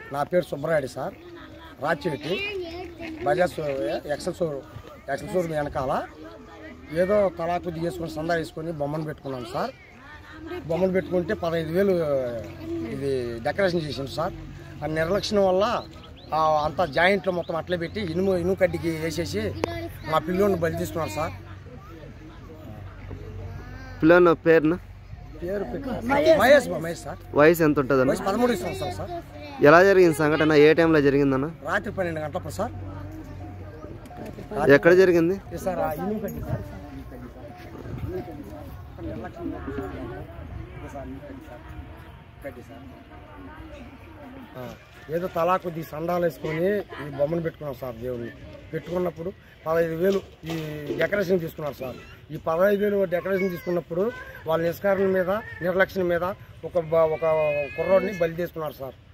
నా పేరు Subbarayudu sir Rachireddy Bajaj Excel show Excel showroom వెనకాల ఏదో తలాకు తీసుకొని సందా వేసుకొని బొమ్మను పెట్టుకున్నాను సార్ బొమ్మను పెట్టుకుంటే పదహైదు వేలు ఇది డెకరేషన్ చేసింది సార్ ఆ నిర్లక్ష్యం వల్ల ఆ అంతా జాయింట్లో మొత్తం అట్లే పెట్టి ఇనుము ఇనుము కడ్డికి వేసేసి మా పిల్లోని బలి తీసుకున్నారు సార్ పిల్లల పేరున పేరు పెట్టి- మహేష్ బా, మహేష్ సార్ వయసు ఎంత ఉంటుందన్న వయసు పదమూడు సంవత్సరాలు సార్ ఎలా జరిగింది సంఘటన ఏ టైంలో జరిగిందన్న రాత్రి పన్నెండు గంటలప్పుడు సార్ ఎక్కడ జరిగింది ఏ సార్ ఆ ఇనుము కడ్డి సార్ ఈ కడ్డి సార్ ఇనుము కడ్డి సార్ నిర్లక్ష్యం వల్ల ఏ సార్ ఈ కడ్డి సార్ కడ్డి సార్ ఆ, ఏదో తలా కొద్ది సండాలు వేసుకొని ఈ బొమ్మను పెట్టుకున్నాం సార్ దేవుడిని పెట్టుకున్నప్పుడు పదహైదు వేలు ఈ డెకరేషన్ తీసుకున్నారు సార్ ఈ పదహైదు వేలు డెకరేషన్ తీసుకున్నప్పుడు వాళ్ళ నిష్కారణం మీద నిర్లక్ష్యం మీద ఒక బ- ఒక కుర్రోడిని బలి తీసుకున్నారు సార్